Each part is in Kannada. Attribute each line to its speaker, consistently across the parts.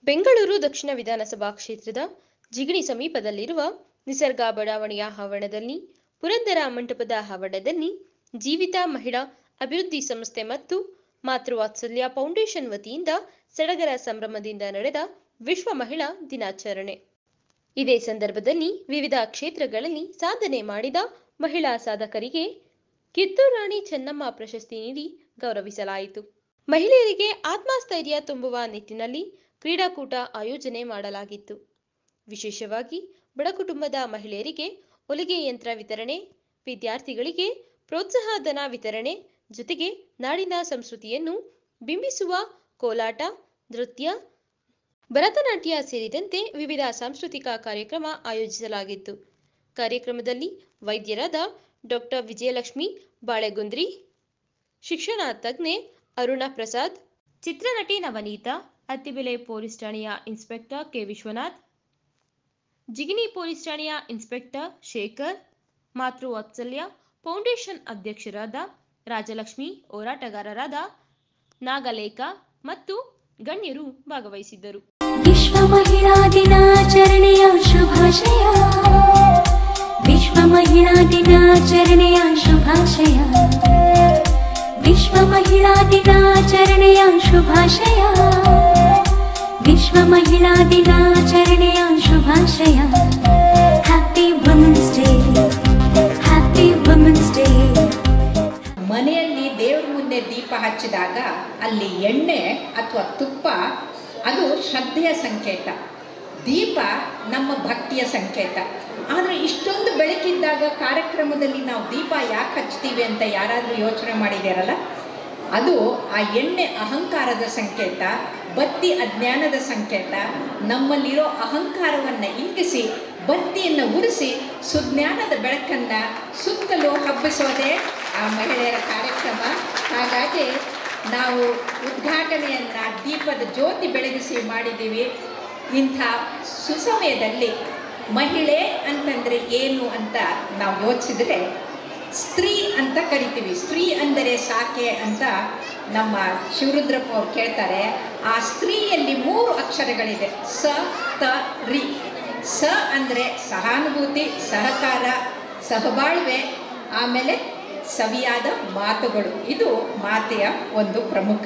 Speaker 1: ಬೆಂಗಳೂರು ದಕ್ಷಿಣ ವಿಧಾನಸಭಾ ಕ್ಷೇತ್ರದ ಜಿಗಣಿ ಸಮೀಪದಲ್ಲಿರುವ ನಿಸರ್ಗ ಬಡಾವಣೆಯ ಆವರಣದಲ್ಲಿ ಪುರಂದರ ಮಂಟಪದ ಆವರಣದಲ್ಲಿ ಜೀವಿತ ಮಹಿಳಾ ಅಭಿವೃದ್ಧಿ ಸಂಸ್ಥೆ ಮತ್ತು ಮಾತೃವಾತ್ಸಲ್ಯ ಫೌಂಡೇಶನ್ ವತಿಯಿಂದ ಸಡಗರ ಸಂಭ್ರಮದಿಂದ ನಡೆದ ವಿಶ್ವ ಮಹಿಳಾ ದಿನಾಚರಣೆ ಇದೇ ಸಂದರ್ಭದಲ್ಲಿ ವಿವಿಧ ಕ್ಷೇತ್ರಗಳಲ್ಲಿ ಸಾಧನೆ ಮಾಡಿದ ಮಹಿಳಾ ಸಾಧಕರಿಗೆ ಕಿತ್ತೂರು ರಾಣಿ ಚೆನ್ನಮ್ಮ ಪ್ರಶಸ್ತಿ ನೀಡಿ ಗೌರವಿಸಲಾಯಿತು ಮಹಿಳೆಯರಿಗೆ ಆತ್ಮಸ್ಥೈರ್ಯ ತುಂಬುವ ನಿಟ್ಟಿನಲ್ಲಿ ಕ್ರೀಡಾಕೂಟ ಆಯೋಜನೆ ಮಾಡಲಾಗಿತ್ತು ವಿಶೇಷವಾಗಿ ಬಡ ಕುಟುಂಬದ ಮಹಿಳೆಯರಿಗೆ ಹೊಲಿಗೆ ಯಂತ್ರ ವಿತರಣೆ ವಿದ್ಯಾರ್ಥಿಗಳಿಗೆ ಪ್ರೋತ್ಸಾಹಧನ ವಿತರಣೆ ಜೊತೆಗೆ ನಾಡಿನ ಸಂಸ್ಕೃತಿಯನ್ನು ಬಿಂಬಿಸುವ ಕೋಲಾಟ ನೃತ್ಯ ಭರತನಾಟ್ಯ ಸೇರಿದಂತೆ ವಿವಿಧ ಸಾಂಸ್ಕೃತಿಕ ಕಾರ್ಯಕ್ರಮ ಆಯೋಜಿಸಲಾಗಿತ್ತು ಕಾರ್ಯಕ್ರಮದಲ್ಲಿ ವೈದ್ಯರಾದ ಡಾಕ್ಟರ್ ವಿಜಯಲಕ್ಷ್ಮಿ ಬಾಳೆಗುಂದ್ರಿ ಶಿಕ್ಷಣ ತಜ್ಞೆ ಅರುಣಾ ಪ್ರಸಾದ್ ಚಿತ್ರನಟಿ ನವನೀತಾ ಅತ್ತಿಬೆಲೆ ಪೊಲೀಸ್ ಠಾಣೆಯ inspector K Vishwanath Jigani police ಠಾಣೆಯ ಇನ್ಸ್ಪೆಕ್ಟರ್ ಶೇಖರ್ ಮಾತೃವಾತ್ಸಲ್ಯ ಫೌಂಡೇಶನ್ ಅಧ್ಯಕ್ಷರಾದ ರಾಜಲಕ್ಷ್ಮಿ ಹೋರಾಟಗಾರರಾದ ನಾಗಲೇಖ ಮತ್ತು ಗಣ್ಯರು ಭಾಗವಹಿಸಿದ್ದರು
Speaker 2: ವಿಶ್ವ ಮಹಿಳಾ ದಿನಾಚರಣೆಯ ಶುಭಾಶಯ ವಿಶ್ವ ಮಹಿಳಾ ದಿನಾಚರಣೆಯ ಶುಭಾಶಯ ವಿಶ್ವ ಮಹಿಳಾ ದಿನಾಚರಣೆಯ ಶುಭಾಶಯ ವಿಶ್ವ ಮಹಿಳಾ ದಿನಾಚರಣೆಯ ಶುಭಾಶಯ happy women's day happy women's day
Speaker 3: ಮನೆಯಲ್ಲಿ ದೇವ್ರ ಮುಂದೆ ದೀಪ ಹಚ್ಚಿದಾಗ ಅಲ್ಲಿ ಎಣ್ಣೆ ಅಥವಾ ತುಪ್ಪ ಅದು ಶ್ರದ್ಧೆಯ ಸಂಕೇತ ದೀಪ ನಮ್ಮ ಭಕ್ತಿಯ ಸಂಕೇತ ಆದರೆ ಇಷ್ಟೊಂದು ಬೆಳಕಿದ್ದಾಗ ಕಾರ್ಯಕ್ರಮದಲ್ಲಿ ನಾವು ದೀಪ ಯಾಕೆ ಹಚ್ತೀವಿ ಅಂತ ಯಾರಾದರೂ ಯೋಚನೆ ಮಾಡಿದಾರಲ್ಲ ಅದು ಆ ಎಣ್ಣೆ ಅಹಂಕಾರದ ಸಂಕೇತ ಬತ್ತಿ ಅಜ್ಞಾನದ ಸಂಕೇತ ನಮ್ಮಲ್ಲಿರೋ ಅಹಂಕಾರವನ್ನು ಇಂಗಿಸಿ ಬತ್ತಿಯನ್ನು ಉರಿಸಿ ಸುಜ್ಞಾನದ ಬೆಳಕನ್ನು ಸುತ್ತಲೂ ಹಬ್ಬಿಸೋದೇ ಆ ಮಹಿಳೆಯರ ಕಾರ್ಯಕ್ರಮ ಹಾಗಾಗಿ ನಾವು ಉದ್ಘಾಟನೆಯನ್ನು ದೀಪದ ಜ್ಯೋತಿ ಬೆಳಗಿಸಿ ಮಾಡಿದ್ದೀವಿ ಇಂಥ ಸುಸಮಯದಲ್ಲಿ ಮಹಿಳೆ ಅಂತಂದರೆ ಏನು ಅಂತ ನಾವು ಯೋಚಿಸಿದ್ರೆ ಸ್ತ್ರೀ ಅಂತ ಕರಿತೀವಿ ಸ್ತ್ರೀ ಅಂದರೆ ಸಾಕೆ ಅಂತ ನಮ್ಮ ಶಿವರುದ್ರಪ್ಪ ಅವ್ರು ಕೇಳ್ತಾರೆ ಆ ಸ್ತ್ರೀಯಲ್ಲಿ ಮೂರು ಅಕ್ಷರಗಳಿದೆ ಸ ತ ರಿ ಸ ಅಂದರೆ ಸಹಾನುಭೂತಿ ಸಹಕಾರ ಸಹಬಾಳ್ವೆ ಆಮೇಲೆ ಸವಿಯಾದ ಮಾತುಗಳು ಇದು ಮಾತೆಯ ಒಂದು ಪ್ರಮುಖ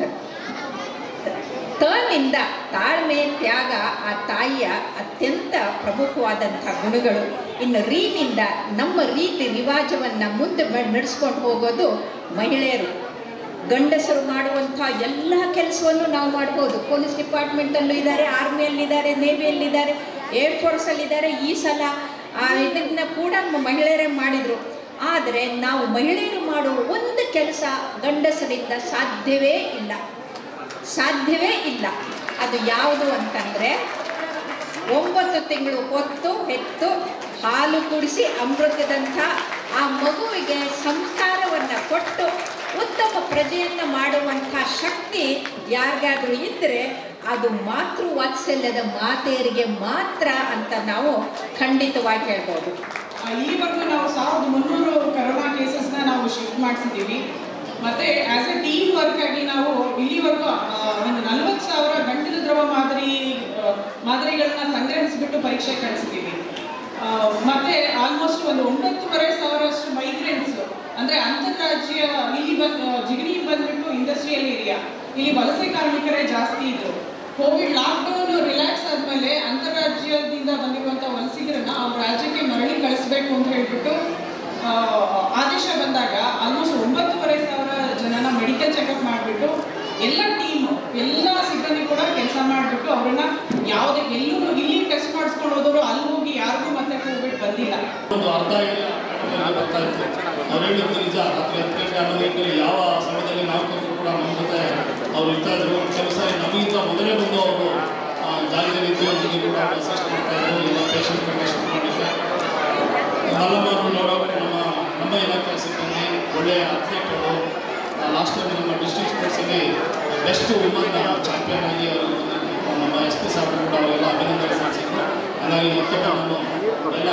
Speaker 3: ತನಿಂದ ತಾಳ್ಮೆ ತ್ಯಾಗ ಆ ತಾಯಿಯ ಅತ್ಯಂತ ಪ್ರಮುಖವಾದಂಥ ಗುಣಗಳು ಇನ್ನು ರೀನಿಂದ ನಮ್ಮ ರೀತಿ ರಿವಾಜವನ್ನು ಮುಂದೆ ನಡೆಸ್ಕೊಂಡು ಹೋಗೋದು ಮಹಿಳೆಯರು ಗಂಡಸರು ಮಾಡುವಂಥ ಎಲ್ಲ ಕೆಲಸವನ್ನು ನಾವು ಮಾಡ್ಬೋದು ಪೊಲೀಸ್ ಡಿಪಾರ್ಟ್ಮೆಂಟಲ್ಲೂ ಇದ್ದಾರೆ ಆರ್ಮಿಯಲ್ಲಿದ್ದಾರೆ ನೇವಿಯಲ್ಲಿದ್ದಾರೆ ಏರ್ ಫೋರ್ಸಲ್ಲಿದ್ದಾರೆ ಈ ಸಲ ಆ ಇದನ್ನು ಕೂಡ ಮಹಿಳೆಯರೇ ಮಾಡಿದರು ಆದರೆ ನಾವು ಮಹಿಳೆಯರು ಮಾಡುವ ಒಂದು ಕೆಲಸ ಗಂಡಸರಿಂದ ಸಾಧ್ಯವೇ ಇಲ್ಲ ಸಾಧ್ಯವೇ ಇಲ್ಲ ಅದು ಯಾವುದು ಅಂತಂದರೆ ಒಂಬತ್ತು ತಿಂಗಳು ಹೊತ್ತು ಹೆತ್ತು ಹಾಲು ಕುಡಿಸಿ ಅಮೃತದಂಥ ಆ ಮಗುವಿಗೆ ಸಂಸ್ಕಾರವನ್ನು ಕೊಟ್ಟು ಉತ್ತಮ ಪ್ರಜೆಯನ್ನು ಮಾಡುವಂಥ ಶಕ್ತಿ ಯಾರಿಗಾದ್ರೂ ಇದ್ದರೆ ಅದು ಮಾತೃ ವಾತ್ಸಲ್ಯದ ಮಾತೆಯರಿಗೆ ಮಾತ್ರ ಅಂತ ನಾವು ಖಂಡಿತವಾಗಿ ಹೇಳ್ಬೋದು
Speaker 4: ಆ, ಈವರೆಗೂ ನಾವು ಸಾವಿರದ ಮುನ್ನೂರು ಕರೋನಾ ಕೇಸಸ್ನ ನಾವು ಶಿಫ್ಟ್ ಮಾಡಿಸಿದ್ದೀವಿ ಮತ್ತೆ ಆಸ್ ಎ ಟೀಮ್ ವರ್ಕ್ ಆಗಿ ನಾವು ಇಲ್ಲಿವರೆಗೂ ಆ, ಒಂದು ನಲವತ್ತು ಸಾವಿರ ಗಂಟಲು ದ್ರವ ಮಾದರಿ ಆ, ಮಾದರಿಗಳನ್ನ ಸಂಗ್ರಹಿಸಿಬಿಟ್ಟು ಪರೀಕ್ಷೆ ಕಳಿಸಿದ್ದೀವಿ ಆ, ಮತ್ತೆ ಆಲ್ಮೋಸ್ಟ್ ಒಂದು ಒಂಬತ್ತುವರೆ ಸಾವಿರಷ್ಟು ಮೈಗ್ರೆಂಟ್ಸ್ ಅಂದ್ರೆ ಅಂತಾರಾಜ್ಯ ಇಲ್ಲಿ ಬಂದು ಜಿಗಣಿ ಬಂದ್ಬಿಟ್ಟು ಇಂಡಸ್ಟ್ರಿಯಲ್ ಏರಿಯಾ ಇಲ್ಲಿ ವಲಸೆ ಕಾರ್ಮಿಕರೇ ಜಾಸ್ತಿ ಇದ್ರು ಕೋವಿಡ್ ಲಾಕ್ಡೌನ್ ರಿಲ್ಯಾಕ್ಸ್ ಆದ್ಮೇಲೆ ಅಂತಾರಾಜ್ಯದಿಂದ ಬಂದಿರುವಂತ ವಲಸಿಗರನ್ನ ಅವ್ರ ರಾಜ್ಯಕ್ಕೆ ಮರಳಿ ಕಳಿಸ್ಬೇಕು ಅಂತ ಹೇಳ್ಬಿಟ್ಟು ಆ, ಆದೇಶ ಬಂದಾಗ ಆಲ್ಮೋಸ್ಟ್ ಒಂಬತ್ತುವರೆ ಸಾವಿರ ಜನನ ಮೆಡಿಕಲ್ ಚೆಕಪ್ ಮಾಡಿಬಿಟ್ಟು ಎಲ್ಲ ಟೀಮ್ ಎಲ್ಲ ಸಿಬ್ಬಂದಿ ಕೂಡ ಕೆಲಸ ಮಾಡಿಬಿಟ್ಟು ಅವ್ರನ್ನ ಯಾವುದೇ ಎಲ್ಲೂ ಇಲ್ಲಿ ಟೆಸ್ಟ್ ಮಾಡಿಸ್ಕೊಂಡು ಹೋದವರು ಅಲ್ಲಿ ಹೋಗಿ ಯಾರಿಗೂ ಮತ್ತೆ ಕೋವಿಡ್ ಬಂದಿಲ್ಲ
Speaker 5: ಒಂದು ಅರ್ಧ ಗಂಟೆ ಬರ್ತಾ ಇತ್ತು ಅವ್ರು ಹೇಳಿದ್ದು ನಿಜ ರಾತ್ರಿ ಹತ್ತು ಗಂಟೆ ಹನ್ನೊಂದು ಗಂಟೆ ಯಾವ ಸಮಯದಲ್ಲಿ ನಾವು ಕರೆದ್ರು ಕೂಡ ನಮ್ಮ ಜೊತೆ ಅವ್ರು ಇರ್ತಾ ಇದ್ರು ಕೆಲಸ ನಮಗಿಂತ ಮೊದಲೇ ಬಂದು ಅವರು ಜಾಗದಲ್ಲಿ ಇದ್ದು ನಮಗೆ ಕೂಡ ಅಸಿಸ್ಟ್ ಮಾಡ್ತಾ ಇದ್ರು ಎಲ್ಲ ಪೇಷಂಟ್ ಕಂಡೀಷನ್ ಮಾಡಲಿಕ್ಕೆ ಮಲ್ಲಮ್ಮರು ನೋಡೋಕೆ ನಮ್ಮ ನಮ್ಮ ಇಲಾಖೆ ಸಿಬ್ಬಂದಿ ಒಳ್ಳೆಯ ಅಥ್ಲೀಟ್ಗಳು ಲಾಸ್ಟ್ ಟೈಮ್ ನಮ್ಮ ಡಿಸ್ಟ್ರಿಕ್ಟ್ ಸ್ಪೋರ್ಟ್ಸಲ್ಲಿ ಬೆಸ್ಟ್ ವುಮನ್ ಚಾಂಪಿಯನ್ ಆಗಿ ಅವರು ಬಂದಿದ್ದು. ನಮ್ಮ ಎಸ್ ಪಿ ಸಾಹೇಬ್ ಕೂಡ ಅವರೆಲ್ಲ ಅಭಿನಂದನೆ ಸಲ್ಲಿಸಿದ್ರು ಹಾಗಾಗಿ ಮತ್ತೊಮ್ಮೆ ನಾನು ಎಲ್ಲ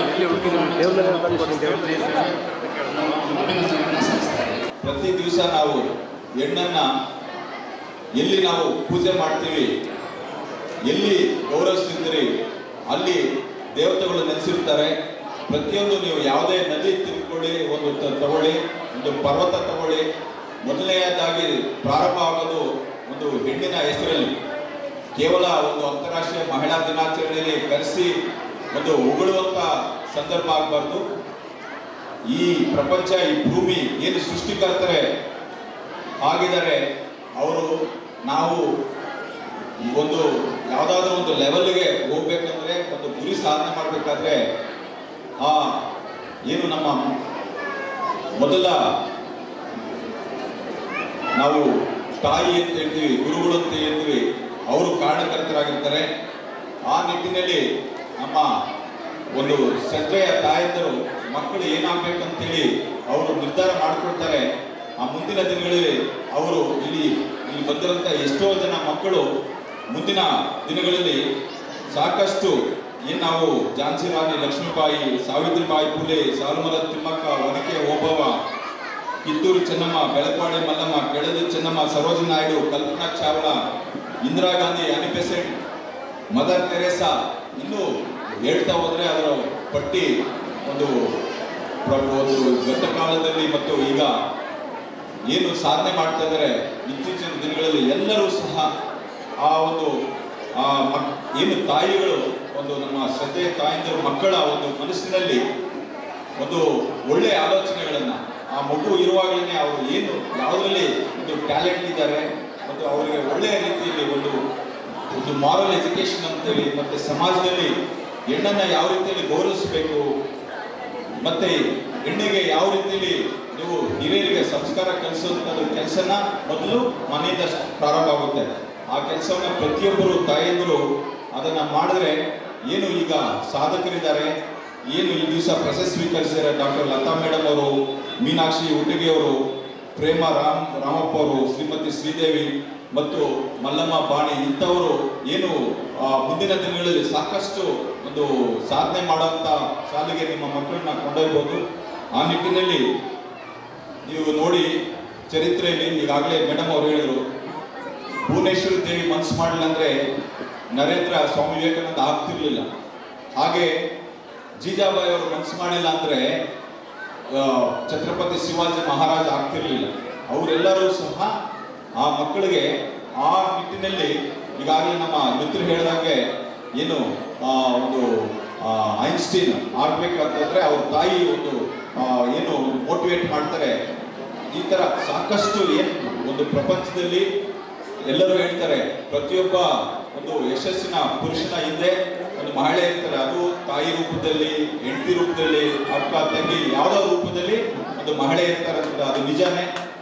Speaker 5: ಅಭಿನಂದನೆಗಳನ್ನು ಸಲ್ಲಿಸ್ತಾ ಇದ್ದೀನಿ
Speaker 6: ಪ್ರತಿ ದಿವಸ ನಾವು ಹೆಣ್ಣನ್ನ ಎಲ್ಲಿ ನಾವು ಪೂಜೆ ಮಾಡ್ತೀವಿ ಎಲ್ಲಿ ಗೌರವಿಸ್ತಿದ್ದೀರಿ ಅಲ್ಲಿ ದೇವತೆಗಳು ನೆಲೆಸಿರ್ತಾರೆ ಪ್ರತಿಯೊಂದು ನೀವು ಯಾವುದೇ ನದಿ ತಿಳ್ಕೊಳ್ಳಿ ಒಂದು ತ- ತಗೊಳ್ಳಿ ಒಂದು ಪರ್ವತ ತಗೊಳ್ಳಿ ಮೊದಲನೆಯದಾಗಿ ಪ್ರಾರಂಭ ಆಗೋದು ಒಂದು ಹೆಣ್ಣಿನ ಹೆಸರಲ್ಲಿ ಕೇವಲ ಒಂದು ಅಂತಾರಾಷ್ಟ್ರೀಯ ಮಹಿಳಾ ದಿನಾಚರಣೆಯಲ್ಲಿ ಕರೆಸಿ ಒಂದು ಉಗುಳುವಂತ ಸಂದರ್ಭ ಆಗಬಾರ್ದು ಈ ಪ್ರಪಂಚ ಈ ಭೂಮಿ ಏನು ಸೃಷ್ಟಿಕರ್ತರೆ ಆಗಿದ್ದಾರೆ ಅವರು ನಾವು ಒಂದು ಯಾವುದಾದ್ರೂ ಒಂದು ಲೆವೆಲ್ಗೆ ಹೋಗ್ಬೇಕಂದ್ರೆ ಒಂದು ಗುರಿ ಸಾಧನೆ ಮಾಡಬೇಕಾದ್ರೆ ಆ ಏನು ನಮ್ಮ ಮೊದಲ ನಾವು ತಾಯಿ ಅಂತ ಹೇಳ್ತೀವಿ ಗುರುಗಳು ಅಂತ ಹೇಳ್ತೀವಿ ಅವರು ಕಾರಣಕರ್ತರಾಗಿರ್ತಾರೆ ಆ ನಿಟ್ಟಿನಲ್ಲಿ ನಮ್ಮ ಒಂದು ಶ್ರದ್ಧೆಯ ತಾಯಂದರು ಮಕ್ಕಳು ಏನಾಗಬೇಕಂತೇಳಿ ಅವರು ನಿರ್ಧಾರ ಮಾಡಿಕೊಳ್ತಾರೆ ಆ ಮುಂದಿನ ದಿನಗಳಲ್ಲಿ ಅವರು ಇಲ್ಲಿ ಇಲ್ಲಿ ಬಂದಿರೋಂಥ ಎಷ್ಟೋ ಜನ ಮಕ್ಕಳು ಮುಂದಿನ ದಿನಗಳಲ್ಲಿ ಸಾಕಷ್ಟು ಏನು ನಾವು Jhansi Rani Lakshmibai Savitribai Phule Salumara Thimmakka Onake Obavva Kittur Chennamma Belapadi Mallamma Keladi Chennamma Sarojini Naidu Kalpana Chawla Indira Gandhi Annie Besant Mother Teresa ಇನ್ನು ಹೇಳ್ತಾ ಹೋದ್ರೆ ಅದರ ಪಟ್ಟಿ ಒಂದು ಪ್ರ- ಒಂದು ಗತ ಕಾಲದಲ್ಲಿ ಮತ್ತು ಈಗ ಏನು ಸಾಧನೆ ಮಾಡ್ತಾ ಇದ್ದಾರೆ ಇತ್ತೀಚಿನ ದಿನಗಳಲ್ಲಿ ಎಲ್ಲರೂ ಸಹ ಆ ಒಂದು ಆ ಮಕ್ ಏನು ತಾಯಿಗಳು ಒಂದು ನಮ್ಮ ಶ್ರದ್ಧೆಯ ತಾಯಿಂದರು ಮಕ್ಕಳ ಒಂದು ಮನಸ್ಸಿನಲ್ಲಿ ಒಂದು ಒಳ್ಳೆಯ ಆಲೋಚನೆಗಳನ್ನ ಆ ಮಗು ಇರುವಾಗಲೇ ಅವರು ಏನು ಯಾವುದರಲ್ಲಿ ಒಂದು ಟ್ಯಾಲೆಂಟ್ ಇದ್ದಾರೆ ಮತ್ತು ಅವರಿಗೆ ಒಳ್ಳೆಯ ರೀತಿಯಲ್ಲಿ ಒಂದು ಒಂದು ಮಾರಲ್ ಎಜುಕೇಶನ್ ಅಂತೇಳಿ ಮತ್ತೆ ಸಮಾಜದಲ್ಲಿ ಹೆಣ್ಣನ್ನ ಯಾವ ರೀತಿಯಲ್ಲಿ ಗೌರವಿಸಬೇಕು ಮತ್ತೆ ಹೆಣ್ಣಿಗೆ ಯಾವ ರೀತಿಯಲ್ಲಿ ನೀವು ಹಿರಿಯರಿಗೆ ಸಂಸ್ಕಾರ ಕಲಿಸುವಂಥದ್ದು ಕೆಲಸನ ಮೊದಲು ಮನೆಯಿಂದ ಪ್ರಾರಂಭ ಆಗುತ್ತೆ ಆ ಕೆಲಸವನ್ನ ಪ್ರತಿಯೊಬ್ಬರು ತಾಯಂದಿರು ಅದನ್ನ ಮಾಡಿದ್ರೆ ಏನು ಈಗ ಸಾಧಕರಿದ್ದಾರೆ ಏನು ಈ ದಿವಸ ಪ್ರಶಸ್ತಿ ಸ್ವೀಕರಿಸಿದ್ದಾರೆ ಡಾಕ್ಟರ್ ಲತಾ ಮೇಡಮ್ ಅವರು ಮೀನಾಕ್ಷಿ ಉಡುಗಿ ಅವರು ಪ್ರೇಮ ರಾಮ್ ರಾಮಪ್ಪ ಅವರು ಶ್ರೀಮತಿ ಶ್ರೀದೇವಿ ಮತ್ತು ಮಲ್ಲಮ್ಮ ಬಾಣಿ ಇಂಥವರು ಏನು ಆ, ಮುಂದಿನ ದಿನಗಳಲ್ಲಿ ಸಾಕಷ್ಟು ಒಂದು ಸಾಧನೆ ಮಾಡುವಂತ ಶಾಲೆಗೆ ನಿಮ್ಮ ಮಕ್ಕಳನ್ನ ಕೊಂಡೊಯ್ಬೋದು ಆ ನಿಟ್ಟಿನಲ್ಲಿ ನೀವು ನೋಡಿ ಚರಿತ್ರೆಯಲ್ಲಿ ಈಗಾಗಲೇ ಮೇಡಮ್ ಅವರು ಹೇಳಿದರು ಭುವನೇಶ್ವರಿ ದೇವಿ ಮನಸ್ಸು ಮಾಡಲಿಲ್ಲ ಅಂದ್ರೆ ನರೇಂದ್ರ ಸ್ವಾಮಿ ವಿವೇಕಾನಂದ ಆಗ್ತಿರ್ಲಿಲ್ಲ ಹಾಗೆ ಜೀಜಾಬಾಯಿ ಅವರು ಮನಸ್ಸು ಮಾಡಿಲ್ಲ ಅಂದ್ರೆ ಆ, ಛತ್ರಪತಿ ಶಿವಾಜಿ ಮಹಾರಾಜ ಆಗ್ತಿರ್ಲಿಲ್ಲ ಅವರೆಲ್ಲರೂ ಸಹ ಆ ಮಕ್ಕಳಿಗೆ ಆ ನಿಟ್ಟಿನಲ್ಲಿ ಈಗಾಗಲೇ ನಮ್ಮ ಮಿತ್ರರು ಹೇಳಿದಾಗೆ ಏನು ಆ, ಒಂದು ಆ, ಐನ್ಸ್ಟೀನ್ ಆಗ್ಬೇಕಂತಂದ್ರೆ ಅವ್ರ ತಾಯಿ ಒಂದು ಆ, ಏನು ಮೋಟಿವೇಟ್ ಮಾಡ್ತಾರೆ ಈ ತರ ಸಾಕಷ್ಟು ಏನು ಒಂದು ಪ್ರಪಂಚದಲ್ಲಿ ಎಲ್ಲರೂ ಹೇಳ್ತಾರೆ ಪ್ರತಿಯೊಬ್ಬ ಒಂದು ಯಶಸ್ಸಿನ ಪುರುಷನ ಹಿಂದೆ ಒಂದು ಮಹಿಳೆ ಇರ್ತಾರೆ ಅದು ತಾಯಿ ರೂಪದಲ್ಲಿ ಹೆಂಡತಿ ರೂಪದಲ್ಲಿ ಅಕ್ಕ ತಂಗಿ ಯಾವುದೋ ರೂಪದಲ್ಲಿ ಒಂದು ಮಹಿಳೆ ಇರ್ತಾರೆ ಅಂತ ಅದು ನಿಜಾನೇ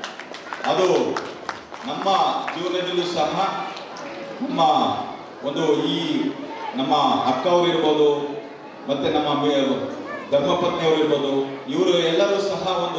Speaker 6: ಅದು ನಮ್ಮ ಜೀವನದಲ್ಲೂ ಸಹ ನಮ್ಮ ಒಂದು ಈ ನಮ್ಮ ಅಕ್ಕವ್ರು ಇರ್ಬೋದು ಮತ್ತೆ ನಮ್ಮ ಮೇ- ಧರ್ಮಪತ್ನಿಯವರು ಇರ್ಬೋದು ಇವರು ಎಲ್ಲರೂ ಸಹ ಒಂದು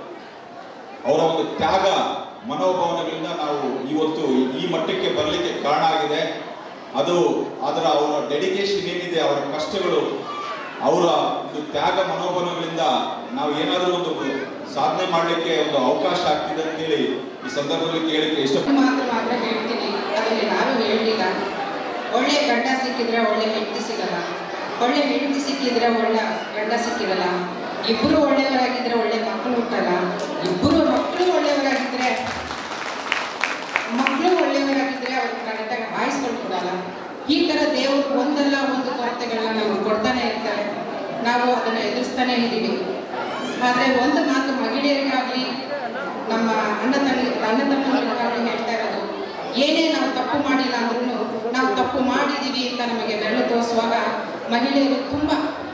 Speaker 6: ಅವರ ಒಂದು ತ್ಯಾಗ ಮನೋಭಾವನೆಗಳಿಂದ ನಾವು ಇವತ್ತು ಈ ಮಟ್ಟಕ್ಕೆ ಬರಲಿಕ್ಕೆ ಕಾರಣ ಆಗಿದೆ ಅದು ಅದರ ಅವರ ಡೆಡಿಕೇಶನ್ ಏನಿದೆ ಅವರ ಕಷ್ಟಗಳು ಅವರ ಒಂದು ತ್ಯಾಗ ಮನೋಭಾವನೆಗಳಿಂದ ನಾವು ಏನಾದರೂ ಒಂದು ಸಾಧನೆ ಮಾಡಲಿಕ್ಕೆ ಒಂದು ಅವಕಾಶ ಆಗ್ತಿದೆ ಅಂತೇಳಿ ಈ ಸಂದರ್ಭದಲ್ಲಿ ಕೇಳಲಿಕ್ಕೆ ಇಷ್ಟ
Speaker 7: ಮಾತ್ರ ಮಾತ್ರ ಹೇಳ್ತೀನಿ ಅದರಲ್ಲಿ ನಾನು ಹೇಳಲಿಲ್ಲ ಒಳ್ಳೆ ಗಂಡ ಸಿಕ್ಕಿದ್ರೆ ಒಳ್ಳೆ ಹೆಂಡತಿ ಸಿಗಲ್ಲ ಒಳ್ಳೆ ಹೆಂಡತಿ ಸಿಕ್ಕಿದ್ರೆ ಒಳ್ಳೆ ಗಂಡ ಸಿಕ್ಕಿರಲ್ಲ ಇಬ್ಬರು ಒಳ್ಳೆಯವರಾಗಿದ್ರೆ ಒಳ್ಳೆ ಮಕ್ಕಳು ಹುಟ್ಟಲ್ಲ ಇಬ್ಬರು ಮಕ್ಕಳು ಒಳ್ಳೆಯವರಾಗಿದ್ರೆ ಮಕ್ಕಳು ಒಳ್ಳೆಯವರಾಗಿದ್ರೆ ಅವ್ರಿಗೆ ಕರೆಕ್ಟಾಗಿ ಆಯಿಸ್ಕೊಂಡು ಕೊಡಲ್ಲ ಈ ಥರ ದೇವರು ಒಂದಲ್ಲ ಒಂದು ಕೊರತೆಗಳನ್ನ ನಮಗೆ ಕೊಡ್ತಾನೆ ಇರ್ತಾರೆ ನಾವು ಅದನ್ನು ಎದುರಿಸ್ತಾನೆ ಇದ್ದೀವಿ ಆದರೆ ಒಂದು ಮಾತು ಮಹಿಳೆಯರಿಗಾಗಲಿ ನಮ್ಮ ಅಣ್ಣ ತಂಗಿ ಅಣ್ಣ ತಮ್ಮಂದಿರಿಗಾಗಲಿ ಹೇಳ್ತಾ ಇರೋದು ಏನೇ ನಾವು ತಪ್ಪು ಮಾಡಿಲ್ಲ ಅಂದ್ರೂ ನಾವು ತಪ್ಪು ಮಾಡಿದ್ದೀವಿ ಅಂತ ನಮಗೆ ಬೆರಳು ತೋರಿಸುವಾಗ ಮಹಿಳೆಯರು ತುಂಬ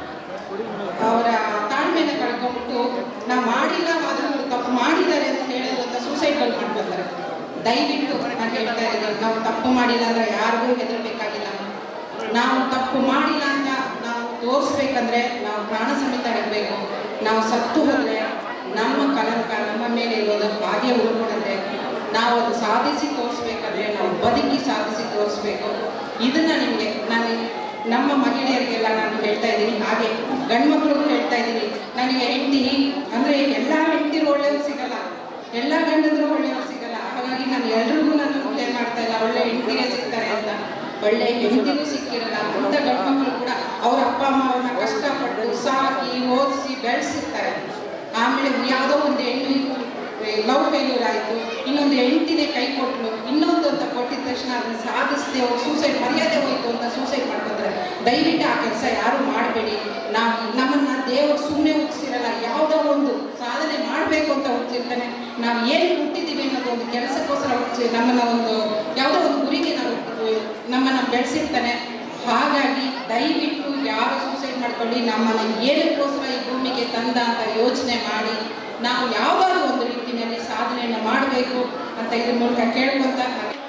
Speaker 7: ಅವರ ತಾಳ್ಮೆನ ಕಳ್ಕೊಂಡ್ಬಿಟ್ಟು ನಾವು ಮಾಡಿಲ್ಲ ಆದ್ರೂ ಇವ್ರು ತಪ್ಪು ಮಾಡಿದ್ದಾರೆ ಅಂತ ಹೇಳಿದ್ರು ಅಂತ ಸೂಸೈಡ್ಗಳು ಮಾಡ್ಕೊತಾರೆ ದಯವಿಟ್ಟು ನಾನು ಹೇಳ್ತಾ ಇದ್ದೀನಿ ನಾವು ತಪ್ಪು ಮಾಡಿಲ್ಲ ಅಂದ್ರೆ ಯಾರಿಗೂ ಹೆದರ್ಬೇಕಾಗಿಲ್ಲ ನಾವು ತಪ್ಪು ಮಾಡಿಲ್ಲ ಅಂತ ನಾವು ತೋರಿಸ್ಬೇಕಂದ್ರೆ ನಾವು ಪ್ರಾಣ ಸಮೇತ ಇಡಬೇಕು ನಾವು ಸತ್ತು ಹೋದ್ರೆ ನಮ್ಮ ಕಲಂಕ ನಮ್ಮ ಮೇಲೆ ಇರೋದು ಹಾಗೆ ಉಳ್ಕೊಳ್ಳುತ್ತೆ ನಾವು ಅದು ಸಾಧಿಸಿ ತೋರಿಸ್ಬೇಕಾದ್ರೆ ನಾವು ಬದುಕಿ ಸಾಧಿಸಿ ತೋರಿಸ್ಬೇಕು ಇದನ್ನ ನಿಮಗೆ ನಾನು ನಮ್ಮ ಮಹಿಳೆಯರಿಗೆಲ್ಲ ನಾನು ಹೇಳ್ತಾ ಇದ್ದೀನಿ ಹಾಗೆ ಗಂಡು ಮಕ್ಳಿಗೂ ಹೇಳ್ತಾ ಇದ್ದೀನಿ ನನಗೆ ಹೆಂಡತಿ ಅಂದ್ರೆ ಎಲ್ಲ ಹೆಂಡತಿರು ಒಳ್ಳೆಯವ್ರು ಸಿಗಲ್ಲ ಎಲ್ಲ ಗಂಡಂದ್ರು ಒಳ್ಳೆಯವ್ರು ಸಿಗಲ್ಲ ಹಾಗಾಗಿ ನಾನು ಎಲ್ರಿಗೂ ನಾನು ಒಳ್ಳೆ ಮಾಡ್ತಾ ಇಲ್ಲ ಒಳ್ಳೆ ಹೆಂಡತಿಗೆ ಸಿಗ್ತಾರೆ ಅಂತ ಒಳ್ಳೆ ಹೆಂಡತಿನೂ ಸಿಕ್ಕಿರಲ್ಲ ಅಂತ ಗಂಡ್ಮಕ್ಳು ಕೂಡ ಅವ್ರ ಅಪ್ಪ ಅಮ್ಮ ಅವ್ರನ್ನ ಕಷ್ಟಪಟ್ಟು ಸಾಕಿ ಓದಿಸಿ ಬೆಳೆಸಿರ್ತಾರೆ ಆಮೇಲೆ ಯಾವುದೋ ಒಂದು ಹೆಣ್ಣು ಲವ್ ಫೇಲ್ಯೂರ್ ಆಯಿತು ಇನ್ನೊಂದು ಹೆಂಡತಿನೇ ಕೈ ಕೊಟ್ಲು ಇನ್ನೊಂದು ಅಂತ ಕೊಟ್ಟಿದ ತಕ್ಷಣ ಅದನ್ನ ಸಾಧಿಸದೆ ಅವ್ರು ಸೂಸೈಡ್ ಮರ್ಯಾದೆ ಹೋಯ್ತು ಅಂತ ಸೂಸೈಡ್ ಮಾಡ್ಕೊಂತಾರೆ ದಯವಿಟ್ಟು ಆ ಕೆಲಸ ಯಾರು ಮಾಡಬೇಡಿ ನಾವು ನಮ್ಮನ್ನ ದೇವರು ಸುಮ್ಮನೆ ಹುಟ್ಟಿಸಿರಲ್ಲ ಯಾವುದೋ ಒಂದು ಸಾಧನೆ ಮಾಡಬೇಕು ಅಂತ ಹುಟ್ಟಿರ್ತಾನೆ ನಾವು ಏನು ಹುಟ್ಟಿದ್ದೀವಿ ಅನ್ನೋದು ಒಂದು ಕೆಲಸಕ್ಕೋಸ್ಕರ ಹುಟ್ಟಿಸಿ ನಮ್ಮನ್ನ ಒಂದು ಯಾವುದೋ ಒಂದು ಗುರಿಗೆ ನಾವು ನಮ್ಮನ್ನ ಬೆಳೆಸಿರ್ತಾನೆ ಹಾಗಾಗಿ ದಯವಿಟ್ಟು ಯಾರು ಸೂಸೈಡ್ ಮಾಡ್ಕೊಳ್ಳಿ ನಮ್ಮನ್ನ ಏನಕ್ಕೋಸ್ಕರ ಈ ಭೂಮಿಗೆ ತಂದ ಅಂತ ಯೋಚನೆ ಮಾಡಿ ನಾವು ಯಾವಾಗಲೂ ಒಂದು ರೀತಿಯಲ್ಲಿ ಸಾಧನೆಯನ್ನು ಮಾಡಬೇಕು ಅಂತ ಇದ್ರ ಮೂಲಕ ಕೇಳ್ಕೊಂತ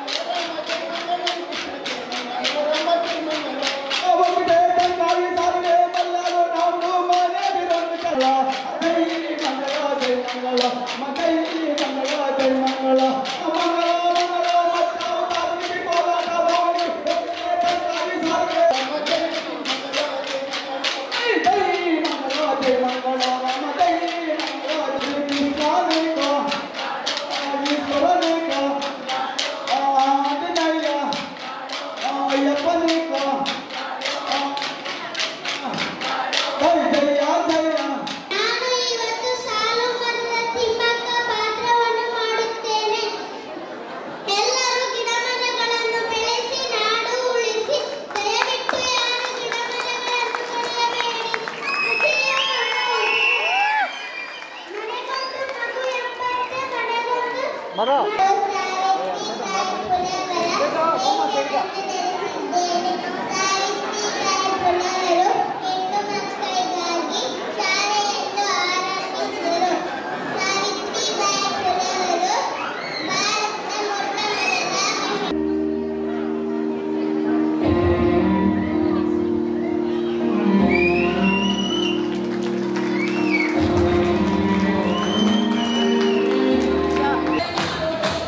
Speaker 8: ನಾನು ಇವತ್ತು ಸಾಲು ಮರದ ತಿಮ್ಮಕ್ಕ ಪಾತ್ರವನ್ನು ಮಾಡುತ್ತೇನೆ ಎಲ್ಲರೂ ಗಿಡಮರಗಳನ್ನು ಬೆಳೆಸಿ ನಾಡು ಉಳಿಸಿ ದಯವಿಟ್ಟು ಯಾರು ಗಿಡಮರಗಳನ್ನು ಕಡಿಯಬೇಡಿ ಕೃಷಿಯ ಮನೆಗೊಂದು ಮಗು ಎಂಬಂತೆ ಮನೆಗೊಂದು ಮಕ್ಕಳಿಗಾಗಿ ಶಾಲೆಯನ್ನು ಆರಂಭಿಸಿದರು ಸಾವಿತ್ರಿಬಾಯಿ ಪುಲೆಯವರು ಭಾರತದ ಮೊಟ್ಟ ಮೊದಲ
Speaker 9: ಿ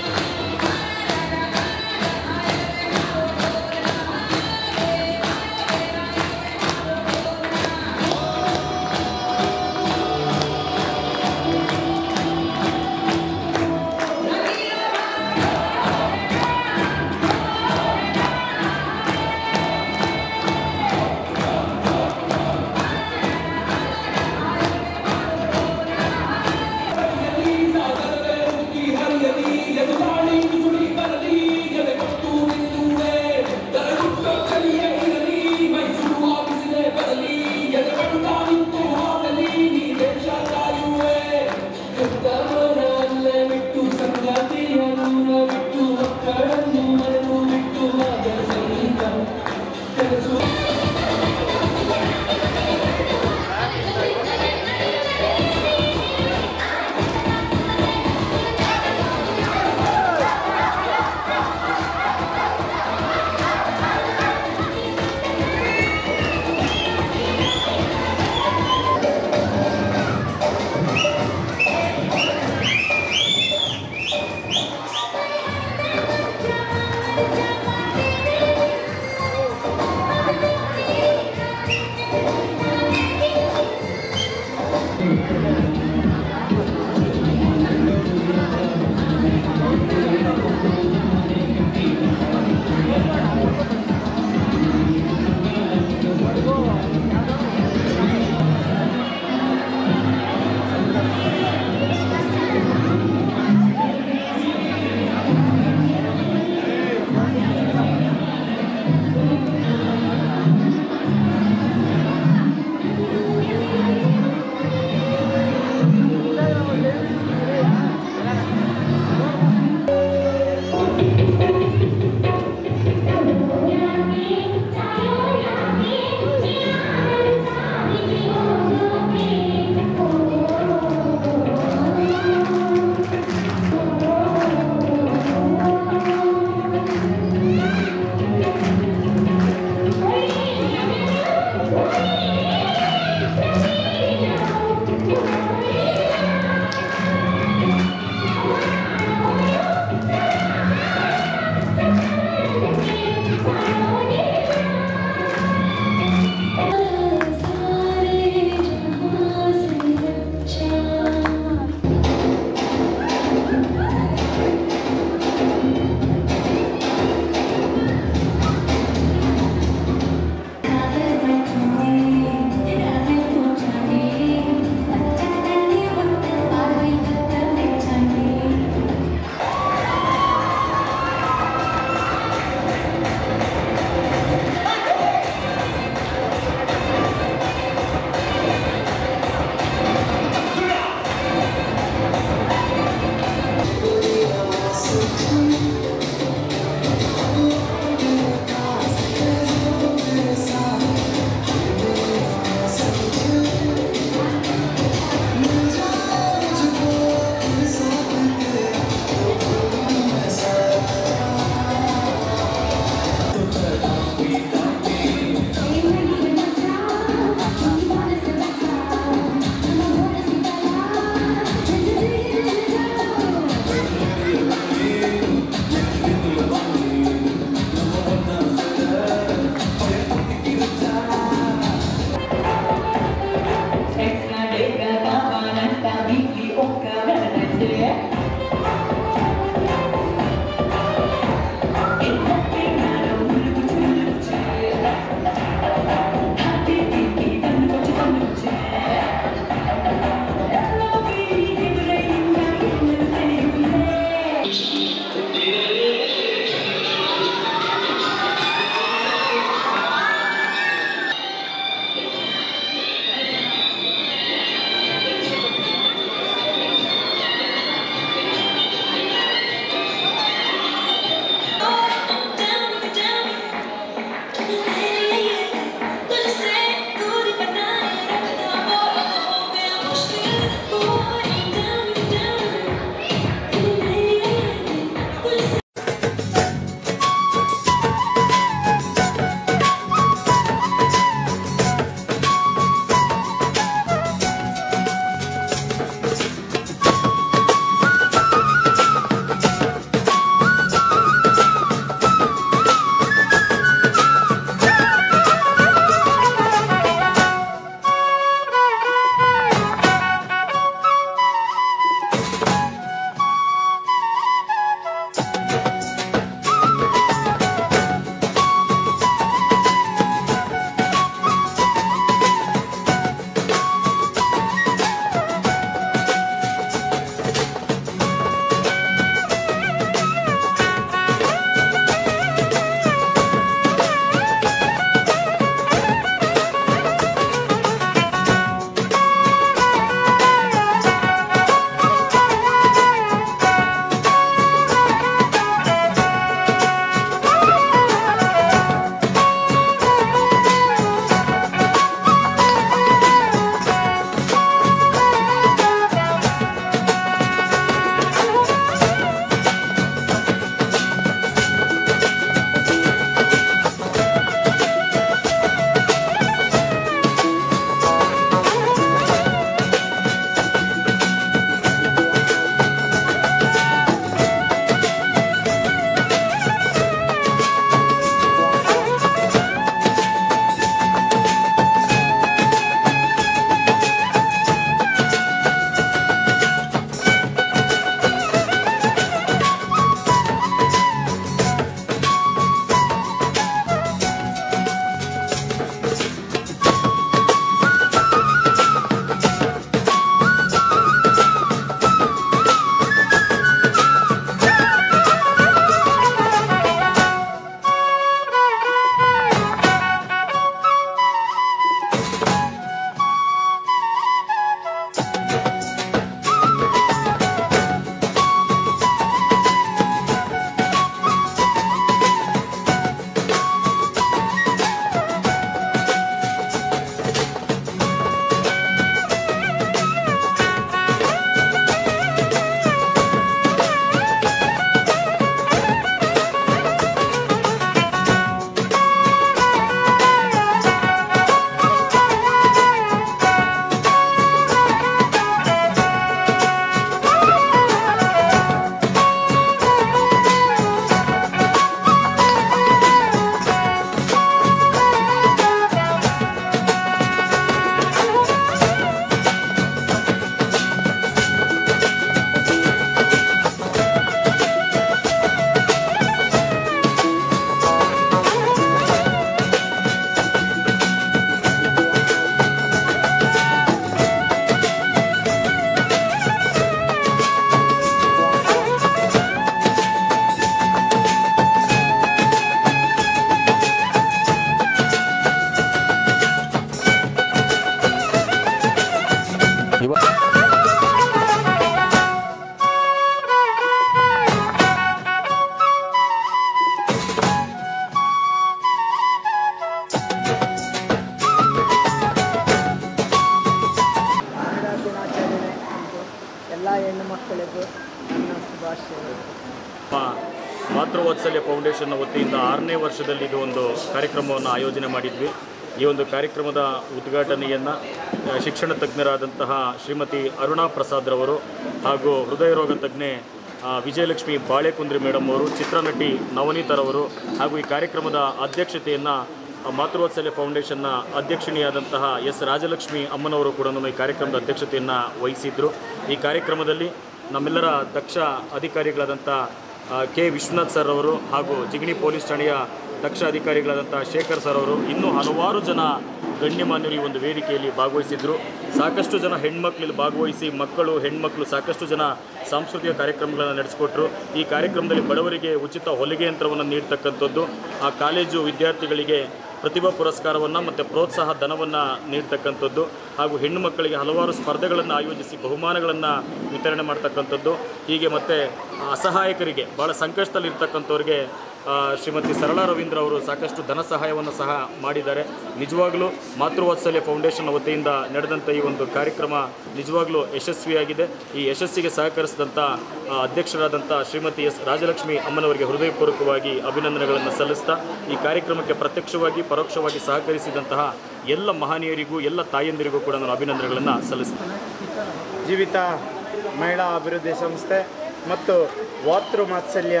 Speaker 9: ಮಾತೃವಾತ್ಸಲ್ಯ ಫೌಂಡೇಶನ್ನ ವತಿಯಿಂದ ಆರನೇ ವರ್ಷದಲ್ಲಿ ಇದು ಒಂದು ಕಾರ್ಯಕ್ರಮವನ್ನು ಆಯೋಜನೆ ಮಾಡಿದ್ವಿ ಈ ಒಂದು ಕಾರ್ಯಕ್ರಮದ ಉದ್ಘಾಟನೆಯನ್ನು ಆ, ಶಿಕ್ಷಣ ತಜ್ಞರಾದಂತಹ ಶ್ರೀಮತಿ ಅರುಣಾ ಪ್ರಸಾದ್ರವರು ಹಾಗೂ ಹೃದಯ ರೋಗ ತಜ್ಞೆ ಆ, ವಿಜಯಲಕ್ಷ್ಮಿ ಬಾಳೆಕುಂದ್ರಿ ಮೇಡಮ್ ಅವರು ಚಿತ್ರನಟಿ ನವನೀತರವರು ಹಾಗೂ ಈ ಕಾರ್ಯಕ್ರಮದ ಅಧ್ಯಕ್ಷತೆಯನ್ನು ಆ, ಮಾತೃವಾತ್ಸಲ್ಯ ಫೌಂಡೇಶನ್ನ ಅಧ್ಯಕ್ಷಿಣಿಯಾದಂತಹ ಎಸ್ ರಾಜಲಕ್ಷ್ಮಿ ಅಮ್ಮನವರು ಕೂಡ ಈ ಕಾರ್ಯಕ್ರಮದ ಅಧ್ಯಕ್ಷತೆಯನ್ನು ವಹಿಸಿದ್ರು ಈ ಕಾರ್ಯಕ್ರಮದಲ್ಲಿ ನಮ್ಮೆಲ್ಲರ ದಕ್ಷ ಅಧಿಕಾರಿಗಳಾದಂಥ ಆ, ಕೆ ವಿಶ್ವನಾಥ್ ಸರ್ ಅವರು ಹಾಗೂ ಜಿಗಣಿ ಪೊಲೀಸ್ ಠಾಣೆಯ ದಕ್ಷ ಅಧಿಕಾರಿಗಳಾದಂಥ ಶೇಖರ್ ಸರ್ ಅವರು ಇನ್ನೂ ಹಲವಾರು ಜನ ಗಣ್ಯಮಾನ್ಯರು ಈ ಒಂದು ವೇದಿಕೆಯಲ್ಲಿ ಭಾಗವಹಿಸಿದ್ರು ಸಾಕಷ್ಟು ಜನ ಹೆಣ್ಮಕ್ಳಲ್ಲಿ ಭಾಗವಹಿಸಿ ಮಕ್ಕಳು ಹೆಣ್ಮಕ್ಳು ಸಾಕಷ್ಟು ಜನ ಸಾಂಸ್ಕೃತಿಕ ಕಾರ್ಯಕ್ರಮಗಳನ್ನು ನಡೆಸಿಕೊಟ್ರು ಈ ಕಾರ್ಯಕ್ರಮದಲ್ಲಿ ಬಡವರಿಗೆ ಉಚಿತ ಹೊಲಿಗೆ ಯಂತ್ರವನ್ನು ನೀಡ್ತಕ್ಕಂಥದ್ದು ಆ ಕಾಲೇಜು ವಿದ್ಯಾರ್ಥಿಗಳಿಗೆ ಪ್ರತಿಭಾ ಪುರಸ್ಕಾರವನ್ನು ಮತ್ತು ಪ್ರೋತ್ಸಾಹ ಧನವನ್ನು ನೀಡ್ತಕ್ಕಂಥದ್ದು ಹಾಗೂ ಹೆಣ್ಣು ಮಕ್ಕಳಿಗೆ ಹಲವಾರು ಸ್ಪರ್ಧೆಗಳನ್ನು ಆಯೋಜಿಸಿ ಬಹುಮಾನಗಳನ್ನು ವಿತರಣೆ ಮಾಡ್ತಕ್ಕಂಥದ್ದು ಹೀಗೆ ಮತ್ತು ಅಸಹಾಯಕರಿಗೆ ಭಾಳ ಸಂಕಷ್ಟದಲ್ಲಿರ್ತಕ್ಕಂಥವ್ರಿಗೆ ಆ, ಶ್ರೀಮತಿ ಸರಳಾ ರವೀಂದ್ರ ಅವರು ಸಾಕಷ್ಟು ಧನ ಸಹಾಯವನ್ನು ಸಹ ಮಾಡಿದ್ದಾರೆ ನಿಜವಾಗಲೂ ಮಾತೃವಾತ್ಸಲ್ಯ ಫೌಂಡೇಶನ್ ವತಿಯಿಂದ ನಡೆದಂಥ ಈ ಒಂದು ಕಾರ್ಯಕ್ರಮ ನಿಜವಾಗಲೂ ಯಶಸ್ವಿಯಾಗಿದೆ ಈ ಯಶಸ್ಸಿಗೆ ಸಹಕರಿಸಿದಂಥ ಆ, ಅಧ್ಯಕ್ಷರಾದಂಥ ಶ್ರೀಮತಿ ಎಸ್ ರಾಜಲಕ್ಷ್ಮಿ ಅಮ್ಮನವರಿಗೆ ಹೃದಯಪೂರ್ವಕವಾಗಿ ಅಭಿನಂದನೆಗಳನ್ನು ಸಲ್ಲಿಸ್ತಾ ಈ ಕಾರ್ಯಕ್ರಮಕ್ಕೆ ಪ್ರತ್ಯಕ್ಷವಾಗಿ ಪರೋಕ್ಷವಾಗಿ ಸಹಕರಿಸಿದಂತಹ ಎಲ್ಲ ಮಹನೀಯರಿಗೂ ಎಲ್ಲ ತಾಯಂದಿರಿಗೂ ಕೂಡ ನಾನು ಅಭಿನಂದನೆಗಳನ್ನು ಸಲ್ಲಿಸ್ತೇನೆ
Speaker 10: ಜೀವಿತ ಮಹಿಳಾ ಅಭಿವೃದ್ಧಿ ಸಂಸ್ಥೆ ಮತ್ತು ವಾತೃ ಮಾತ್ಸಲ್ಯ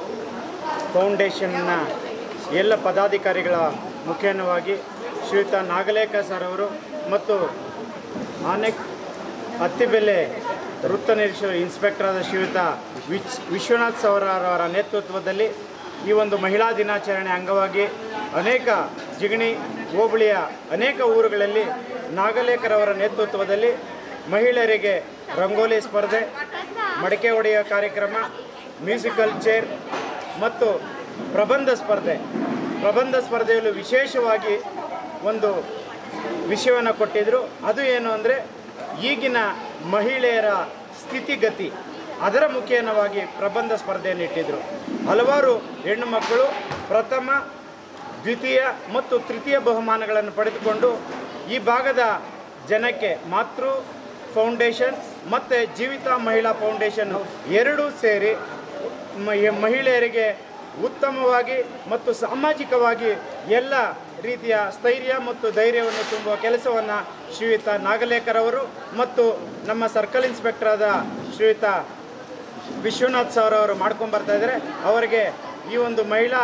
Speaker 10: ಫೌಂಡೇಶನ್ನ ಎಲ್ಲ ಪದಾಧಿಕಾರಿಗಳ ಮುಖೇನವಾಗಿ ಶ್ರೀಯುತ ನಾಗಲೇಖ ಸರ್ ಅವರು ಮತ್ತು ಆನೆ ಅತ್ತಿಬೆಲೆ ವೃತ್ತ ನಿರೀಕ್ಷಕ ಇನ್ಸ್ಪೆಕ್ಟರ್ ಆದ ಶ್ರೀಯುತ ವಿಚ್ ವಿಶ್ವನಾಥ್ ಸವರವರ ನೇತೃತ್ವದಲ್ಲಿ ಈ ಒಂದು ಮಹಿಳಾ ದಿನಾಚರಣೆ ಅಂಗವಾಗಿ ಅನೇಕ ಜಿಗಣಿ ಹೋಬಳಿಯ ಅನೇಕ ಊರುಗಳಲ್ಲಿ ನಾಗಲೇಖರವರ ನೇತೃತ್ವದಲ್ಲಿ ಮಹಿಳೆಯರಿಗೆ ರಂಗೋಲಿ ಸ್ಪರ್ಧೆ ಮಡಿಕೆ ಹೊಡೆಯುವ ಕಾರ್ಯಕ್ರಮ ಮ್ಯೂಸಿಕಲ್ ಚೇರ್ ಮತ್ತು ಪ್ರಬಂಧ ಸ್ಪರ್ಧೆ ಪ್ರಬಂಧ ಸ್ಪರ್ಧೆಯಲ್ಲೂ ವಿಶೇಷವಾಗಿ ಒಂದು ವಿಷಯವನ್ನು ಕೊಟ್ಟಿದ್ದರು ಅದು ಏನು ಅಂದರೆ ಈಗಿನ ಮಹಿಳೆಯರ ಸ್ಥಿತಿಗತಿ ಅದರ ಮುಖೇನವಾಗಿ ಪ್ರಬಂಧ ಸ್ಪರ್ಧೆಯನ್ನು ಇಟ್ಟಿದ್ದರು ಹಲವಾರು ಹೆಣ್ಣು ಮಕ್ಕಳು ಪ್ರಥಮ ದ್ವಿತೀಯ ಮತ್ತು ತೃತೀಯ ಬಹುಮಾನಗಳನ್ನು ಪಡೆದುಕೊಂಡು ಈ ಭಾಗದ ಜನಕ್ಕೆ ಮಾತೃ ಫೌಂಡೇಶನ್ ಮತ್ತು ಜೀವಿತ ಮಹಿಳಾ ಫೌಂಡೇಶನ್ ಎರಡೂ ಸೇರಿ ಮ- ಮಹಿಳೆಯರಿಗೆ ಉತ್ತಮವಾಗಿ ಮತ್ತು ಸಾಮಾಜಿಕವಾಗಿ ಎಲ್ಲ ರೀತಿಯ ಸ್ಥೈರ್ಯ ಮತ್ತು ಧೈರ್ಯವನ್ನು ತುಂಬುವ ಕೆಲಸವನ್ನು ಶ್ರೀಯುತ ನಾಗಲೇಖರವರು ಮತ್ತು ನಮ್ಮ ಸರ್ಕಲ್ ಇನ್ಸ್ಪೆಕ್ಟರ್ ಆದ ಶ್ರೀಯುತ ವಿಶ್ವನಾಥ್ ಸರ್ ಅವರು ಮಾಡ್ಕೊಂಡು ಬರ್ತಾ ಇದ್ದಾರೆ ಅವರಿಗೆ ಈ ಒಂದು ಮಹಿಳಾ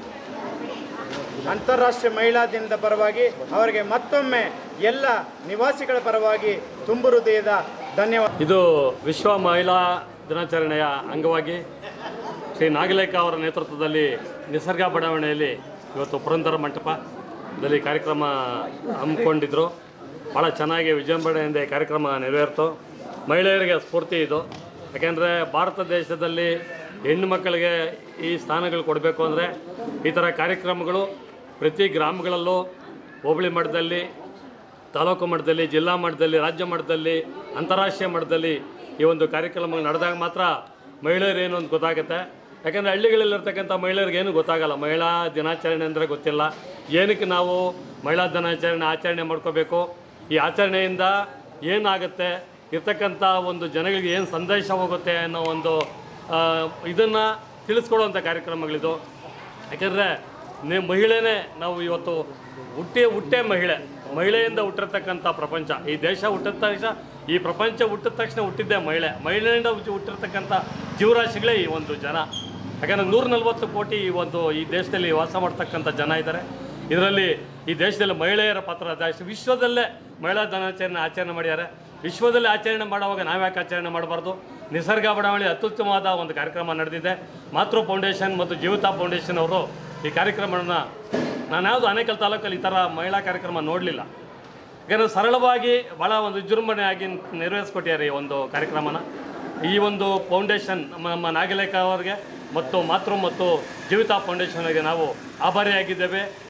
Speaker 10: ಅಂತಾರಾಷ್ಟ್ರೀಯ ಮಹಿಳಾ ದಿನದ ಪರವಾಗಿ ಅವರಿಗೆ ಮತ್ತೊಮ್ಮೆ ಎಲ್ಲ ನಿವಾಸಿಗಳ ಪರವಾಗಿ ತುಂಬು ಹೃದಯದ ಧನ್ಯವಾದ
Speaker 9: ಇದು ವಿಶ್ವ ಮಹಿಳಾ ದಿನಾಚರಣೆಯ ಅಂಗವಾಗಿ ಶ್ರೀ ನಾಗಲೇಖ ಅವರ ನೇತೃತ್ವದಲ್ಲಿ ನಿಸರ್ಗ ಬಡಾವಣೆಯಲ್ಲಿ ಇವತ್ತು ಪುರಂದರ ಮಂಟಪದಲ್ಲಿ ಕಾರ್ಯಕ್ರಮ ಹಮ್ಮಿಕೊಂಡಿದ್ರು ಭಾಳ ಚೆನ್ನಾಗಿ ವಿಜೃಂಭಣೆಯಿಂದ ಈ ಕಾರ್ಯಕ್ರಮ ನೆರವೇರಿತು ಮಹಿಳೆಯರಿಗೆ ಸ್ಫೂರ್ತಿ ಇದು ಯಾಕೆಂದರೆ ಭಾರತ ದೇಶದಲ್ಲಿ ಹೆಣ್ಣು ಮಕ್ಕಳಿಗೆ ಈ ಸ್ಥಾನಗಳು ಕೊಡಬೇಕು ಅಂದರೆ ಈ ಥರ ಕಾರ್ಯಕ್ರಮಗಳು ಪ್ರತಿ ಗ್ರಾಮಗಳಲ್ಲೂ ಹೋಬಳಿ ಮಟ್ಟದಲ್ಲಿ ತಾಲೂಕು ಮಟ್ಟದಲ್ಲಿ ಜಿಲ್ಲಾ ಮಟ್ಟದಲ್ಲಿ ರಾಜ್ಯ ಮಟ್ಟದಲ್ಲಿ ಅಂತಾರಾಷ್ಟ್ರೀಯ ಮಟ್ಟದಲ್ಲಿ ಈ ಒಂದು ಕಾರ್ಯಕ್ರಮ ನಡೆದಾಗ ಮಾತ್ರ ಮಹಿಳೆಯರು ಏನು ಅಂತ ಗೊತ್ತಾಗುತ್ತೆ ಯಾಕಂದರೆ ಹಳ್ಳಿಗಳಲ್ಲಿರ್ತಕ್ಕಂಥ ಮಹಿಳೆಯರಿಗೆ ಏನು ಗೊತ್ತಾಗಲ್ಲ ಮಹಿಳಾ ದಿನಾಚರಣೆ ಅಂದರೆ ಗೊತ್ತಿಲ್ಲ ಏನಕ್ಕೆ ನಾವು ಮಹಿಳಾ ದಿನಾಚರಣೆ ಆಚರಣೆ ಮಾಡ್ಕೋಬೇಕು ಈ ಆಚರಣೆಯಿಂದ ಏನಾಗುತ್ತೆ ಇರ್ತಕ್ಕಂಥ ಒಂದು ಜನಗಳಿಗೆ ಏನು ಸಂದೇಶ ಹೋಗುತ್ತೆ ಅನ್ನೋ ಒಂದು ಇದನ್ನು ತಿಳಿಸ್ಕೊಡುವಂಥ ಕಾರ್ಯಕ್ರಮಗಳಿದು ಯಾಕೆಂದರೆ ನೀವು ಮಹಿಳೆನೇ ನಾವು ಇವತ್ತು ಹುಟ್ಟೆ ಹುಟ್ಟೆ ಮಹಿಳೆ ಮಹಿಳೆಯಿಂದ ಹುಟ್ಟಿರ್ತಕ್ಕಂಥ ಪ್ರಪಂಚ ಈ ದೇಶ ಹುಟ್ಟಿದ ತಕ್ಷಣ ಈ ಪ್ರಪಂಚ ಹುಟ್ಟಿದ ತಕ್ಷಣ ಹುಟ್ಟಿದ್ದೇ ಮಹಿಳೆ ಮಹಿಳೆಯಿಂದ ಹುಟ್ಟಿ ಹುಟ್ಟಿರ್ತಕ್ಕಂಥ ಜೀವರಾಶಿಗಳೇ ಈ ಒಂದು ಜನ ಯಾಕಂದರೆ ನೂರ ನಲ್ವತ್ತು ಕೋಟಿ ಈ ಒಂದು ಈ ದೇಶದಲ್ಲಿ ವಾಸ ಮಾಡ್ತಕ್ಕಂಥ ಜನ ಇದ್ದಾರೆ ಇದರಲ್ಲಿ ಈ ದೇಶದಲ್ಲಿ ಮಹಿಳೆಯರ ಪಾತ್ರ ಜಾಸ್ತಿ ವಿಶ್ವದಲ್ಲೇ ಮಹಿಳಾ ದಿನಾಚರಣೆ ಆಚರಣೆ ಮಾಡಿದ್ದಾರೆ ವಿಶ್ವದಲ್ಲಿ ಆಚರಣೆ ಮಾಡುವಾಗ ನಾವ್ಯಾಕೆ ಆಚರಣೆ ಮಾಡಬಾರ್ದು ನಿಸರ್ಗ ಬಡಾವಣೆ ಅತ್ಯುತ್ತಮವಾದ ಒಂದು ಕಾರ್ಯಕ್ರಮ ನಡೆದಿದೆ ಮಾತೃ ಫೌಂಡೇಶನ್ ಮತ್ತು ಜೀವಿತ ಫೌಂಡೇಶನ್ ಅವರು ಈ ಕಾರ್ಯಕ್ರಮವನ್ನು ನಾನು ಯಾವುದು ಅನೇಕಲ್ ತಾಲೂಕಲ್ಲಿ ಈ ಥರ ಮಹಿಳಾ ಕಾರ್ಯಕ್ರಮ ನೋಡಲಿಲ್ಲ ಯಾಕಂದರೆ ಸರಳವಾಗಿ ಭಾಳ ಒಂದು ವಿಜೃಂಭಣೆಯಾಗಿ ನೆರವೇರಿಸ್ಕೊಟ್ಟಿದ್ದಾರೆ ಈ ಒಂದು ಕಾರ್ಯಕ್ರಮನ ಈ ಒಂದು ಫೌಂಡೇಶನ್ ನಮ್ಮ ನಮ್ಮ ನಾಗಲೇಖ ಅವರಿಗೆ ಮತ್ತು ಮಾತೃ ಮತ್ತು ಜೀವಿತ ಫೌಂಡೇಶನ್ಗೆ ನಾವು ಆಭಾರಿಯಾಗಿದ್ದೇವೆ